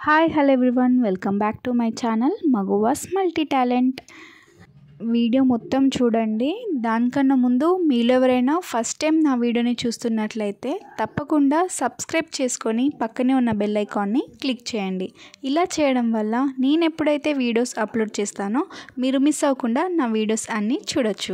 hi hello everyone welcome back to my channel Maguvas multi talent video మొత్తం చూడండి దానికన్నా ముందు మీలో ఎవరైనా ఫస్ట్ టైం నా వీడియోని చూస్తున్నట్లయితే తప్పకుండా సబ్స్క్రైబ్ చేసుకొని పక్కనే ఉన్న బెల్ ఐకాన్ని క్లిక్ చేయండి ఇలా చేయడం వల్ల నేను ఎప్పుడైతే వీడియోస్ అప్లోడ్ చేస్తానో మీరు మిస్ అవ్వకుండా నా వీడియోస్ అన్నీ చూడొచ్చు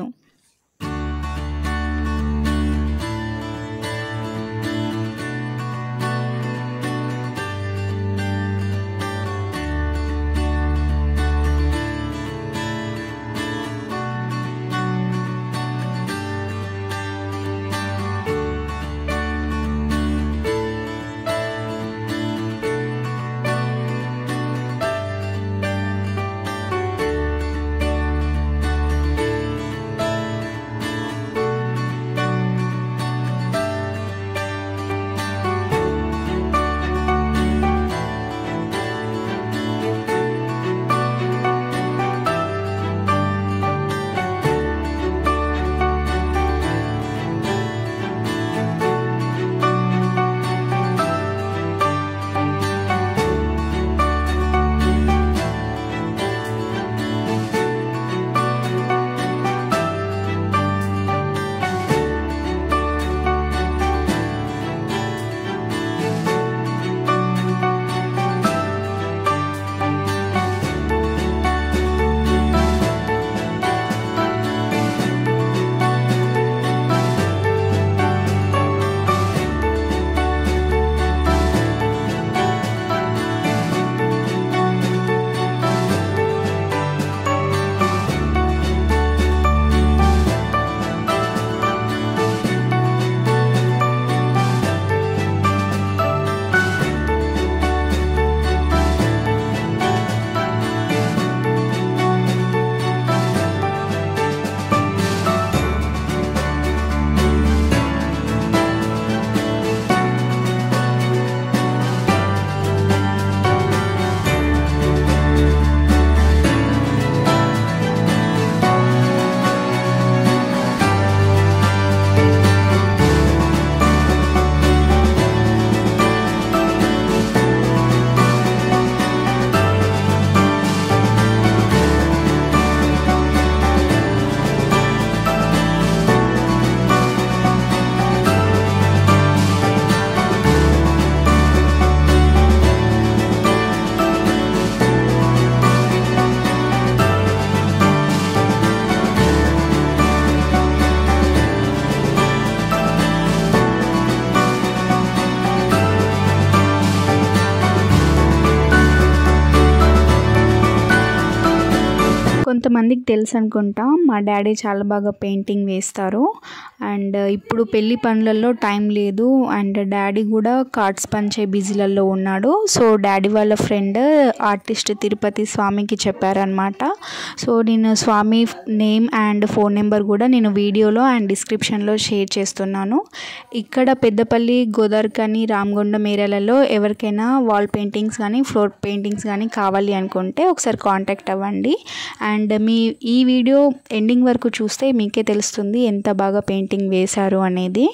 కొంతమందికి తెలుసు అనుకుంటా మా డాడీ చాలా బాగా పెయింటింగ్ వేస్తారు అండ్ ఇప్పుడు పెళ్లి పనులలో టైం లేదు అండ్ డాడీ కూడా కార్డ్స్ పంచే బిజీలలో ఉన్నాడు సో డాడీ వాళ్ళ ఫ్రెండ్ ఆర్టిస్ట్ తిరుపతి స్వామికి చెప్పారనమాట సో నేను Swami name and phone number కూడా నేను వీడియోలో అండ్ డిస్క్రిప్షన్లో షేర్ చేస్తున్నాను ఇక్కడ పెద్దపల్లి గోదావరికని రామగుండం ఏరియాలలో ఎవరికైనా వాల్ పెయింటింగ్స్ కానీ ఫ్లోర్ పెయింటింగ్స్ కానీ కావాలి అనుకుంటే ఒకసారి కాంటాక్ట్ అవ్వండి అండ్ మీ ఈ వీడియో ఎండింగ్ వరకు చూస్తే మీకే తెలుస్తుంది ఎంత బాగా పెయింటింగ్ వేశారు అనేది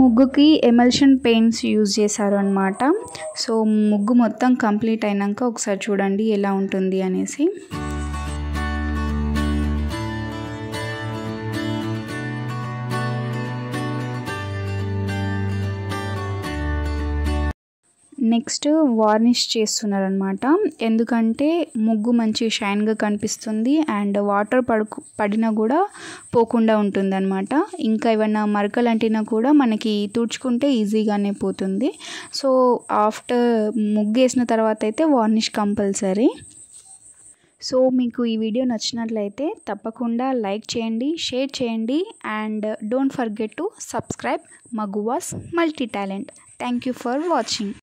ముగ్గుకి ఎమల్షన్ పెయింట్స్ యూజ్ చేశారు అనమాట సో ముగ్గు మొత్తం కంప్లీట్ అయినాక ఒకసారి చూడండి ఎలా ఉంటుంది అనేసి నెక్స్ట్ వార్నిష్ చేస్తున్నారనమాట ఎందుకంటే ముగ్గు మంచి షైన్గా కనిపిస్తుంది అండ్ వాటర్ పడుకు పడినా కూడా పోకుండా ఉంటుందన్నమాట ఇంకా ఏమైనా మరకలు అంటినా కూడా మనకి తుడుచుకుంటే ఈజీగానే పోతుంది సో ఆఫ్టర్ ముగ్గు వేసిన తర్వాత అయితే వార్నిష్ కంపల్సరీ సో మీకు ఈ వీడియో నచ్చినట్లయితే తప్పకుండా లైక్ చేయండి షేర్ చేయండి and don't forget to subscribe Maguvas multi talent thank you for watching